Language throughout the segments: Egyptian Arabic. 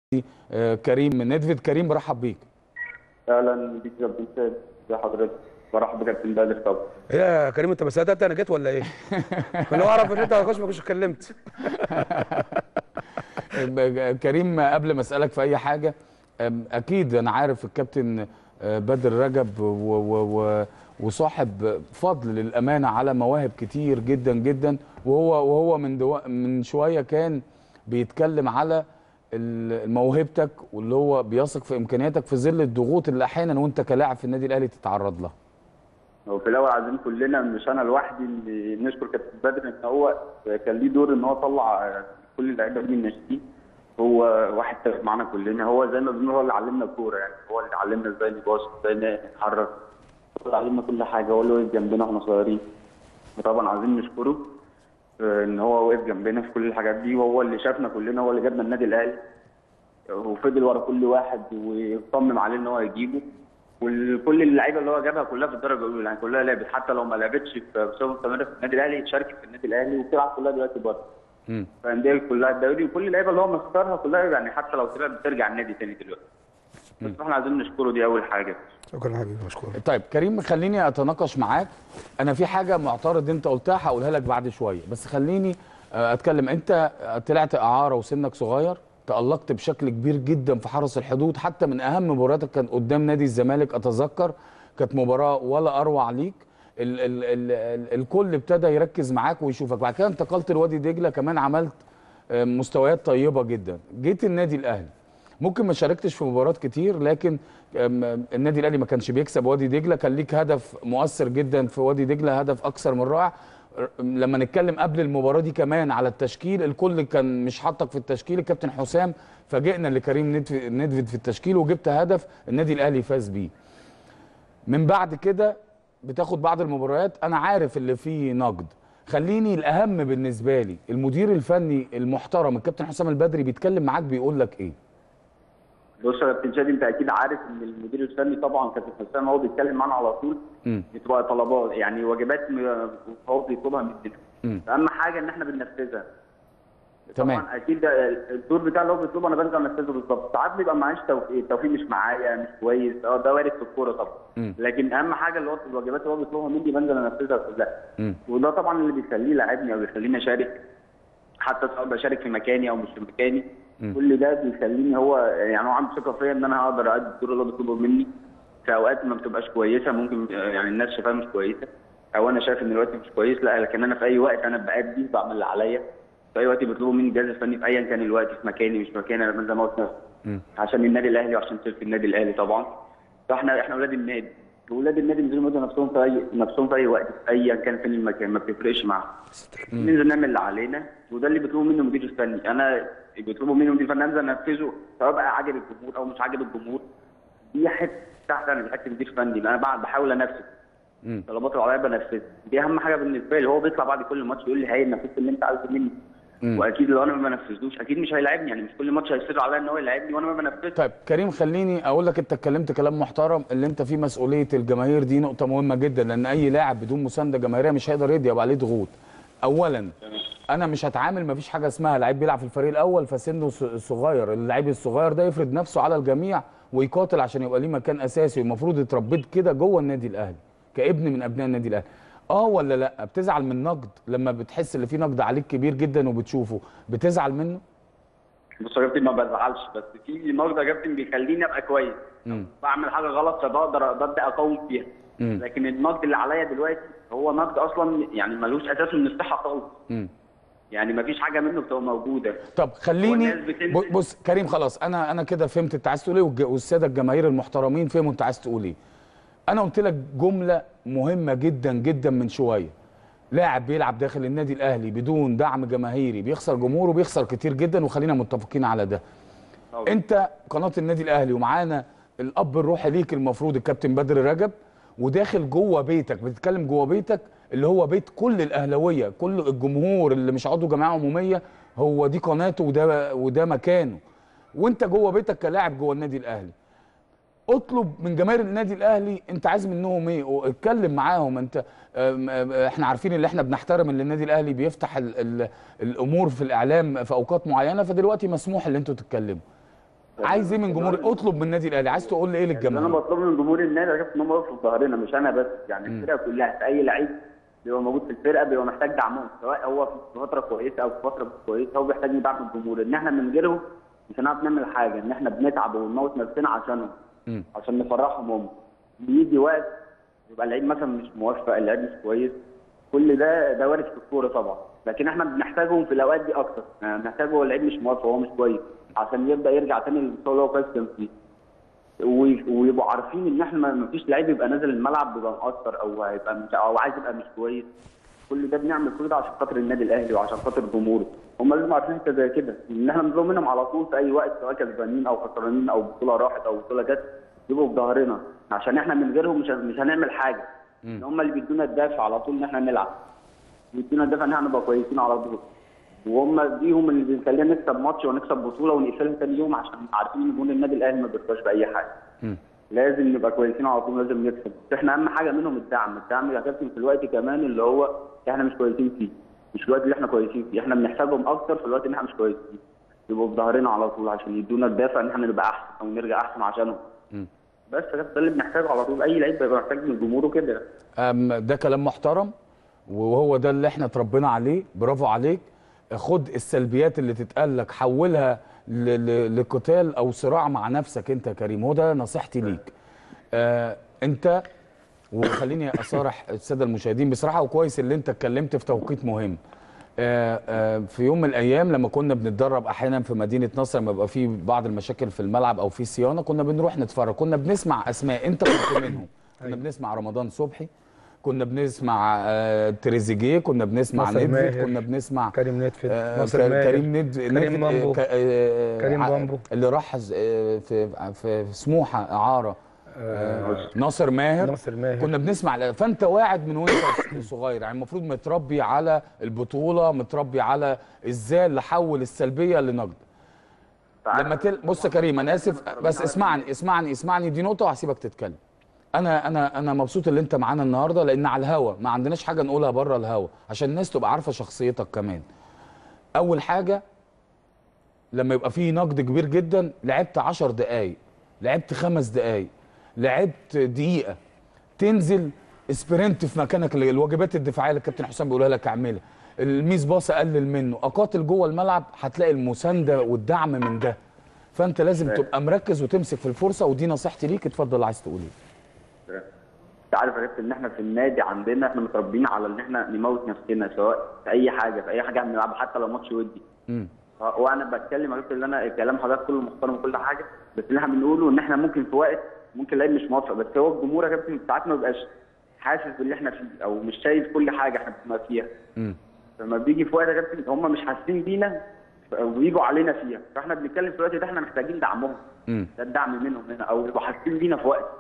آه، كريم ندفد كريم برحب بيك اهلا بيك يا كابتن سيد ازي حضرتك برحب بكابتن بدر طبعا ايه يا كريم انت ما صدقت انا جيت ولا ايه؟ لو اعرف ان انت هتخش ما كنتش اتكلمت آه، كريم قبل ما اسالك في اي حاجه آم، اكيد انا عارف الكابتن آه، بدر رجب و و و وصاحب فضل للامانه على مواهب كتير جدا جدا وهو وهو من دو من شويه كان بيتكلم على ال- موهبتك واللي هو بيثق في امكانياتك في ظل الضغوط اللي احيانا وانت كلاعب في النادي الاهلي تتعرض لها وفي الاول عايزين كلنا مش انا لوحدي اللي نشكر كابتن بدر ان هو كان ليه دور ان هو طلع كل اللعيبه دي من الناشئين هو واحد تابع معانا كلنا هو زي ما بنقول هو اللي علمنا الكوره يعني هو اللي علمنا ازاي نباص ازاي نتحرك هو اللي علمنا كل حاجه هو اللي وقف جنبنا واحنا صغيرين وطبعا عايزين نشكره آه، ان هو وقف جنبنا في كل الحاجات دي وهو اللي شافنا كلنا هو اللي جابنا النادي الاهلي وفضل ورا كل واحد وصمم عليه ان هو يجيبه وكل اللعيبه اللي هو جابها كلها في الدرجه الاولى يعني كلها لعبت حتى لو ما لعبتش في بصفه مستمره في النادي الاهلي شاركت في النادي الاهلي وبتلعب كلها دلوقتي بره مم. فالانديه كلها الدوري وكل اللعيبه اللي هو مختارها كلها يعني حتى لو طلعت بترجع النادي تاني دلوقتي بس احنا عايزين نشكره دي اول حاجه شكرا حبيبي مشكور طيب كريم خليني اتناقش معاك انا في حاجه معترض انت قلتها هقولها لك بعد شويه بس خليني آه، اتكلم انت طلعت اعاره وسنك صغير تألقت بشكل كبير جدا في حرس الحدود حتى من اهم مبارياتك كان قدام نادي الزمالك اتذكر كانت مباراه ولا اروع ليك ال ال ال ال الكل ابتدى يركز معاك ويشوفك بعد كده انتقلت لوادي دجله كمان عملت آه، مستويات طيبه جدا جيت النادي الاهلي ممكن ما شاركتش في مباريات كتير لكن أم، النادي الاهلي ما كانش بيكسب وادي دجله كان ليك هدف مؤثر جدا في وادي دجله هدف اكثر من رائع لما نتكلم قبل المباراه دي كمان على التشكيل الكل كان مش حاطك في التشكيل الكابتن حسام فاجئنا لكريم ندف- ندفد في التشكيل وجبت هدف النادي الاهلي فاز بيه من بعد كده بتاخد بعض المباريات انا عارف اللي فيه نقد خليني الاهم بالنسبه لي المدير الفني المحترم الكابتن حسام البدري بيتكلم معاك بيقول لك ايه بص يا كابتن شادي انت اكيد عارف ان المدير الفني طبعا كابتن حسام هو بيتكلم معانا على طول مم. بتبقى طلبات يعني واجبات م- هو بيطلبها مننا مم. اهم حاجه ان احنا بننفذها تمام. طبعا اكيد ده الدور بتاع اللي هو بيطلبه انا بنزل انفذه بالظبط ساعات بيبقى معيش توفيق التوفيق مش معايا مش كويس اه ده وارد في الكوره طبعا مم. لكن اهم حاجه اللي هو الواجبات اللي هو بيطلبها مني بنزل انفذها كلها مم. وده طبعا اللي بيخليه لاعبني او بيخليني اشارك حتى سواء بشارك في مكاني او مش في مكاني مم. كل ده بيخليني هو يعني هو عنده ثقه فيا ان انا هقدر ادي الدور اللي هو بيطلبه مني في اوقات ما بتبقاش كويسه ممكن آه، يعني الناس شايفاها مش كويسه او انا شايف ان الوقت مش كويس لا لكن انا في اي وقت انا بأدي بعمل اللي عليا في اي وقت بيطلبوا مني الجهاز الفني في ايا كان الوقت في مكاني مش مكاني انا بنزل اموت نفسي مم. عشان النادي الاهلي وعشان سيرة النادي الاهلي طبعا فاحنا احنا اولاد النادي واولاد النادي بينزلوا يموتوا نفسهم في اي نفسهم في اي وقت في ايا كان فين المكان ما بتفرقش معاهم ننزل نعمل اللي علينا وده اللي بيطلبه مني المدير الفني انا بيطلبوا مني المدير الفني انزل انفذه سواء بقى عاجب الجمهور او مش عاجب الجمهور دي حته تحت انا مش حته مدير فني انا بقى بحاول انفذ مم. طلبات اللي عليا بنفذها دي اهم حاجه بالنسبه لي هو بيطلع بعد كل ماتش يقول لي هاي نفذت اللي انت عايزه مني مم. واكيد لو انا ما بنفذوش اكيد مش هيلاعبني يعني مش كل ماتش هيصر عليا ان هو يلاعبني وانا ما بنفذش طيب كريم خليني اقول لك انت اتكلمت كلام محترم اللي انت فيه مسؤوليه الجماهير دي نقطه مهمه جدا لان اي لاعب بدون مسانده جماهيريه مش هيقدر يدي يبقى عليه ضغوط اولا انا مش هتعامل مفيش حاجه اسمها لعيب بيلعب في الفريق الاول فسنه ص- صغير اللعيب الصغير ده يفرض نفسه على الجميع ويقاتل عشان يبقى ليه مكان اساسي والمفروض اتربيت كده جوه النادي الاهلي كابن من ابناء النادي الاهلي اه ولا لا بتزعل من نقد لما بتحس ان في نقد عليك كبير جدا وبتشوفه بتزعل منه بص يا كابتن ما بزعلش بس في نقد يا كابتن بيخليني ابقى كويس مم. بعمل حاجه غلط فبقدر ببدا اقوم فيها مم. لكن النقد اللي عليا دلوقتي هو نقد اصلا يعني ملوش اساس من الصحه خالص مم. يعني ما فيش حاجه منه بتبقى موجوده طب خليني والناس بتنزل- ب- بص كريم خلاص انا انا كده فهمت انت عايز تقول ايه والج- والساده الجماهير المحترمين فهموا انت عايز تقول ايه انا قلت لك جمله مهمه جدا جدا من شويه لاعب بيلعب داخل النادي الاهلي بدون دعم جماهيري بيخسر جمهوره بيخسر كتير جدا وخلينا متفقين على ده طبعا. انت قناه النادي الاهلي ومعانا الاب الروحي ليك المفروض الكابتن بدر رجب وداخل جوه بيتك بتتكلم جوه بيتك اللي هو بيت كل الاهلاويه كل الجمهور اللي مش عضو جمعيه عموميه هو دي قناته وده وده مكانه وانت جوه بيتك كلاعب جوه النادي الاهلي اطلب من جماهير النادي الاهلي انت عايز منهم ايه اتكلم معاهم انت أم، أم، احنا عارفين ان احنا بنحترم ان النادي الاهلي بيفتح ال ال الامور في الاعلام في اوقات معينه فدلوقتي مسموح ان انتوا تتكلموا عايز ايه من جمهور اطلب من النادي الاهلي عايز تقول ايه اللي انا للجماهير بطلبه من جمهور النادي عرفت ان هم يقفوا في ظهرنا مش انا بس يعني الفرقه كلها في اي لعيب بيبقى موجود في الفرقه بيبقى محتاج دعمهم سواء هو في فتره كويسه او في فتره مش كويسه هو بيحتاج دعم الجمهور ان احنا من غيرهم مش هنعرف نعمل حاجه ان احنا بنتعب ونموت نفسنا عشانهم مم. عشان نفرحهم هم بيجي وقت يبقى اللعيب مثلا مش موفق اللعيب مش كويس كل ده ده وارد في الكوره طبعا لكن احنا بنحتاجهم في الاوقات دي اكتر يعني بنحتاجه هو اللعيب مش موفق هو مش كويس عشان يبدا يرجع تاني للمستوى اللي هو كويس كان فيه وي- ويبقوا عارفين ان احنا ما فيش لعيب يبقى نازل الملعب بيبقى مقصر او هيبقى مش او عايز يبقى مش كويس كل ده بنعمل كل ده عشان خاطر النادي الاهلي وعشان خاطر جمهوره هم لازم عارفين حته زي كده ان احنا بنطلب منهم على طول في اي وقت سواء كسبانين او خسرانين او بطوله راحت او بطوله جت يبقوا في ظهرنا عشان احنا من غيرهم مش مش هنعمل حاجه ان هم اللي بيدونا الدافع على طول ان احنا نلعب بيدونا الدافع ان احنا نبقى كويسين على طول وهم ديهم اللي بيخلينا نكسب ماتش ونكسب بطوله ونقفلها تاني يوم عشان عارفين ان جمهور النادي الاهلي ما بيرضاش باي حاجه مم. لازم نبقى كويسين على طول لازم نكسب بس احنا اهم حاجه منهم الدعم الدعم يا كابتن في الوقت كمان اللي هو احنا مش كويسين فيه مش الوقت اللي احنا كويسين فيه احنا بنحتاجهم اكتر في الوقت اللي احنا مش كويسين يبقوا في ظهرنا على طول عشان يدونا الدافع ان احنا نبقى احسن او نرجع احسن عشانهم مم. بس يا كابتن ده اللي بنحتاجه على طول اي لعيب بيبقى محتاج من جمهوره كده أم، ده كلام محترم وهو ده اللي احنا اتربينا عليه برافو عليك خد السلبيات اللي تتقال لك حولها ل- ل- لقتال او صراع مع نفسك انت يا كريم هو ده نصيحتي ليك آه انت وخليني اصارح الساده المشاهدين بصراحه وكويس اللي انت اتكلمت في توقيت مهم آه، آه، في يوم من الايام لما كنا بنتدرب احيانا في مدينه نصر لما يبقى في بعض المشاكل في الملعب او في صيانه كنا بنروح نتفرج كنا بنسمع اسماء انت كنت منهم كنا بنسمع رمضان صبحي كنا بنسمع آه، تريزيجيه كنا بنسمع ناصر نيدفيد ماهر، كنا بنسمع كريم ندفد آه، ناصر ك- ماهر كريم ند كريم ند- بامبو ك- آه، كريم ع- بامبو. اللي راح آه، في في في سموحه اعاره ناصر ماهر ناصر ماهر. كنا بنسمع فانت واعد من وانت صغير يعني المفروض متربي على البطوله متربي على ازاي اللي حول السلبيه لنقد لما تل... بص يا كريم انا اسف بس اسمعني اسمعني اسمعني دي نقطه وهسيبك تتكلم انا انا انا مبسوط ان انت معانا النهارده لان على الهوا ما عندناش حاجه نقولها بره الهوا عشان الناس تبقى عارفه شخصيتك كمان اول حاجه لما يبقى فيه نقد كبير جدا لعبت 10 دقايق لعبت خمس دقايق لعبت دقيقه تنزل سبرنت في مكانك الواجبات الدفاعيه اللي الكابتن حسام بيقولها لك اعملها الميس باص اقلل منه اقاتل جوه الملعب هتلاقي المسانده والدعم من ده فانت لازم تبقى مركز وتمسك في الفرصه ودي نصيحتي ليك اتفضل عايز تقول ايه انت عارف يا كابتن ان احنا في النادي عندنا احنا متربيين على ان احنا نموت نفسنا سواء في اي حاجه في اي حاجه بنلعبها حتى لو ماتش ودي امم وانا بتكلم يا كابتن ان انا كلام حضرتك كله محترم وكل حاجه بس اللي احنا بنقوله ان احنا ممكن في وقت ممكن اللعيب مش موافق بس هو الجمهور يا كابتن ساعات ما بيبقاش حاسس باللي احنا فيه او مش شايف كل حاجه احنا بنبقى فيها امم لما بيجي في وقت يا كابتن هم مش حاسين بينا ويجوا علينا فيها فاحنا بنتكلم في الوقت ده احنا محتاجين دعمهم امم ده الدعم منهم هنا او يبقوا حاسين بينا في وقت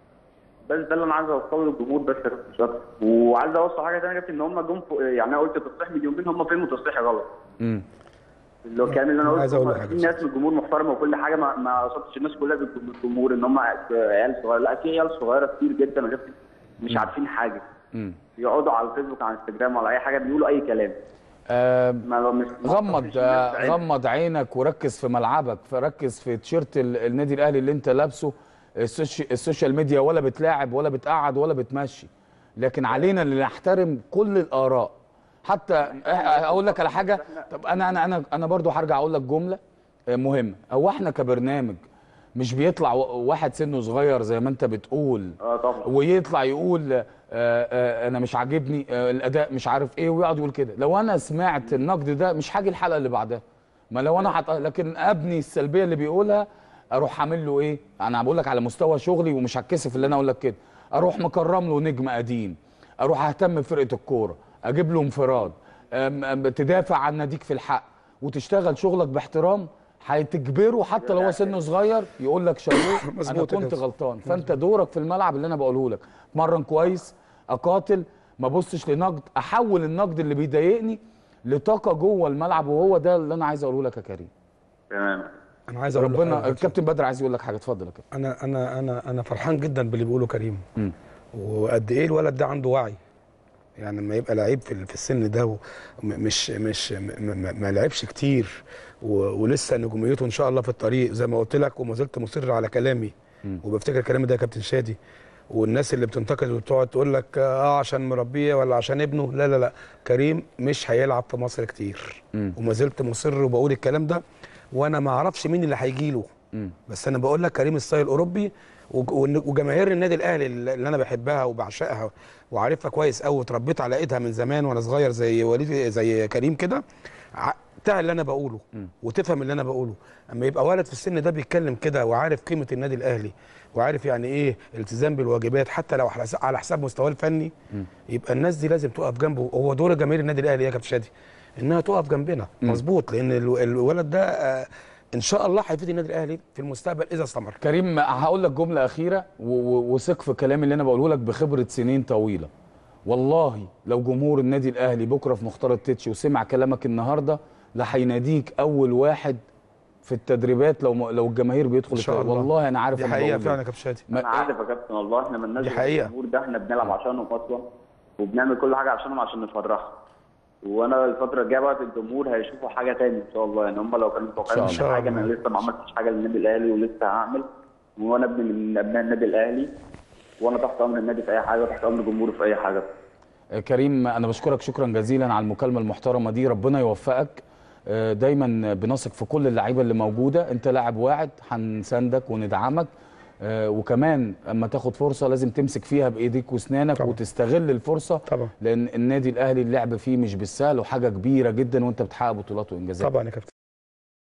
بس ده اللي انا عايز اوصله للجمهور بس يا كابتن مش أكتر. وعايز اوصل حاجه ثانيه يا كابتن ان هم جم فوق- يعني انا قلت تصريح من يومين هم فهموا تصريحي غلط امم اللي هو الكلام اللي انا عايز قلته أقول هم- حاجة في بس. ناس من الجمهور محترمه وكل حاجه ما ما قصدتش الناس كلها بالجمهور ان هم عيال صغيره لا في عيال صغيره كتير جدا يا كابتن مش عارفين حاجه امم يقعدوا على الفيسبوك على الانستجرام ولا اي حاجه بيقولوا اي كلام آه ما مش ما غمض قصدتش الناس آه، بعيد. غمض عينك وركز في ملعبك فركز في تيشيرت ال- النادي الاهلي اللي انت لابسه السوشي- السوشيال ميديا ولا بتلاعب ولا بتقعد ولا بتمشي لكن علينا اللي نحترم كل الاراء حتى إح- اقول لك على حاجه طب انا انا انا انا برضو هرجع اقول لك جمله آه، مهمه هو احنا كبرنامج مش بيطلع و- واحد سنه صغير زي ما انت بتقول اه طبعا ويطلع يقول آه، آه، انا مش عاجبني آه، الاداء مش عارف ايه ويقعد يقول كده لو انا سمعت النقد ده مش هاجي الحلقه اللي بعدها ما لو انا حط... لكن ابني السلبيه اللي بيقولها اروح عامل له ايه انا بقول لك على مستوى شغلي ومش هتكسف اللي انا اقول لك كده اروح مكرم له نجم قديم اروح اهتم بفرقه الكوره اجيب له انفراد أم- أم- تدافع عن ناديك في الحق وتشتغل شغلك باحترام هتجبره حتى لو هو سنه صغير يقول لك شابوه انا مظبوط يا كنت كابتن. غلطان فانت دورك في الملعب اللي انا بقوله لك اتمرن كويس اقاتل ما ابصش لنقد احول النقد اللي بيضايقني لطاقه جوه الملعب وهو ده اللي انا عايز اقوله لك يا كريم تمام انا عايز اقول له ربنا حاجة. الكابتن بدر عايز يقول لك حاجه اتفضل يا كابتن انا انا انا انا فرحان جدا باللي بيقوله كريم مم. وقد ايه الولد ده عنده وعي يعني لما يبقى لعيب في في السن ده و- م- مش مش م- م- ما لعبش كتير و- ولسه نجوميته ان شاء الله في الطريق زي ما قلت لك وما زلت مصر على كلامي وبفتكر كلامي ده يا كابتن شادي والناس اللي بتنتقد وتقعد تقول لك اه عشان مربيه ولا عشان ابنه لا لا لا كريم مش هيلعب في مصر كتير وما زلت مصر وبقول الكلام ده وانا ما اعرفش مين اللي هيجي له بس انا بقول لك كريم ستايل اوروبي وج- وإن- وجماهير النادي الاهلي اللي اللي انا بحبها وبعشقها وعارفها كويس قوي واتربيت على ايدها من زمان وانا صغير زي وليد زي كريم كده ع- تعي اللي انا بقوله وتفهم اللي انا بقوله اما يبقى ولد في السن ده بيتكلم كده وعارف قيمه النادي الاهلي وعارف يعني ايه التزام بالواجبات حتى لو على حساب- على حساب مستواه الفني يبقى الناس دي لازم تقف جنبه هو دور جماهير النادي الاهلي يا كابتن شادي انها تقف جنبنا مظبوط لان ال- الولد ده آه، ان شاء الله هيفيد النادي الاهلي في المستقبل اذا استمر كريم هقول لك جمله اخيره و- و- وثق في كلامي اللي انا بقوله لك بخبره سنين طويله والله لو جمهور النادي الاهلي بكره في مختار التتش وسمع كلامك النهارده لا هيناديك اول واحد في التدريبات لو م- لو الجماهير بيدخل ان شاء التدريب. الله والله انا عارف دي أنا حقيقه بقول إيه. فعلا يا كابتن شادي ما- انا عارف يا كابتن والله احنا من دي حقيقة. الجمهور ده احنا بنلعب عشانهم اصلا وبنعمل كل حاجه عشانهم عشان نفرحهم وانا الفتره الجايه بقى الجمهور هيشوفوا حاجه تاني ان شاء الله يعني هم لو كانوا متوقعين إن شاء من حاجه الله. انا لسه ما عملتش حاجه للنادي الاهلي ولسه هعمل وانا ابن من ابناء النادي الاهلي وانا تحت امر النادي في اي حاجه وتحت امر جمهوره في اي حاجه آه، كريم انا بشكرك شكرا جزيلا على المكالمه المحترمه دي ربنا يوفقك آه، دايما بنثق في كل اللعيبه اللي موجوده انت لاعب واعد هنساندك وندعمك آه، وكمان اما تاخد فرصه لازم تمسك فيها بايديك واسنانك طبعا. وتستغل الفرصه طبعا. لان النادي الاهلي اللعب فيه مش بالسهل وحاجه كبيره جدا وانت بتحقق بطولات وانجازات طبعا يا كابتن